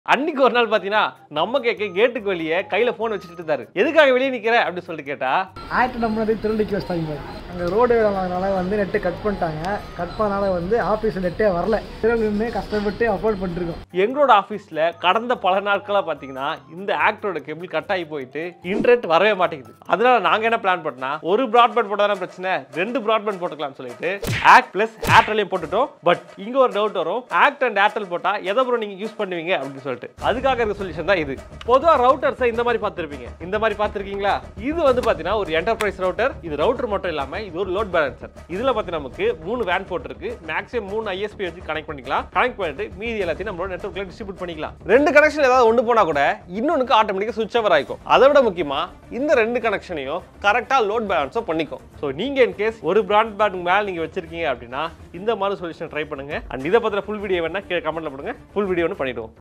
அன்னைக்கு ஒரு நாள் பார்த்தீங்கன்னா நம்ம கேட்க கேட்டுக்கு வெளியே கையில் ஃபோன் வச்சுட்டு இருந்தாரு எதுக்காக வெளியே நிற்கிற அப்படின்னு சொல்லிட்டு கேட்டா ஆக்ட் நம்மளே திருடிக்கு வச்சிட்டாங்க பாரு. அங்கே ரோடு வேலைனால வந்து நெட்டு கட் பண்ணிட்டாங்க கட் பண்ணனால வந்து ஆஃபீஸ் நெட்டே வரல நின்று கஷ்டப்பட்டு அஃபோர்ட் பண்ணிருக்கோம் எங்களோட ஆஃபீஸில் கடந்த பல நாட்களாக பார்த்தீங்கன்னா இந்த ஆக்டரோட கேபிள் கட் ஆகி போயிட்டு இன்டர்நெட் வரவே மாட்டேங்குது அதனால நாங்கள் என்ன பிளான் பண்ணா ஒரு ப்ராட்பேண்ட் போட்டாதான் பிரச்சனை ரெண்டு ப்ராட்பேண்ட் போட்டுக்கலாம்னு சொல்லிட்டு ஆக்ட் ப்ளஸ் ஏர்டெல்லையும் போட்டுட்டோம் பட் இங்கே ஒரு டவுட் வரும் ஆக்ட் அண்ட் ஏர்டெல் போட்டால் எதை ப்ரோ நீங்கள் யூஸ் பண்ணுவீங்க அப்படின்னு சொல்லிட்டு அதுக்காக இருக்க சொல்யூஷன் தான் இது பொதுவாக ரவுட்டர்ஸை இந்த மாதிரி பார்த்துருப்பீங்க இந்த மாதிரி பார்த்துருக்கீங்களா இது வந்து பார்த்தீங்கன்னா ஒரு என்டர்பிரைஸ் ரவுட்டர் இது ரவுட்டர் மட்டும் இல்லாமல் இது ஒரு லோட் பேலன்சர் இதில் பார்த்தீங்கன்னா நமக்கு மூணு வேன் போர்ட் இருக்கு மேக்ஸிமம் மூணு ஐஎஸ்பி வச்சு கனெக்ட் பண்ணிக்கலாம் கனெக்ட் பண்ணிட்டு மீதி எல்லாத்தையும் நம்மளோட நெட்ஒர்க்ல டிஸ்ட்ரிபியூட் பண்ணிக்கலாம் ரெண்டு கனெக்ஷன் ஏதாவது ஒன்று போனா கூட இன்னொன்னுக்கு ஆட்டோமேட்டிக்காக சுவிட்ச் ஓவர் ஆகிக்கும் அதை விட முக்கியமா இந்த ரெண்டு கனெக்ஷனையும் கரெக்டாக லோட் பேலன்ஸும் பண்ணிக்கும் ஸோ நீங்க இன் கேஸ் ஒரு பிராண்ட் பேண்ட் மேலே நீங்க வச்சிருக்கீங்க அப்படின்னா இந்த மாதிரி சொல்யூஷன் ட்ரை பண்ணுங்க அண்ட் இதை பத்தின ஃபுல் வீடியோ வேணா கீழே கமெண்ட்ல பண்ணுங்க ஃபுல் வீடியோ பண்ணிடுவோம்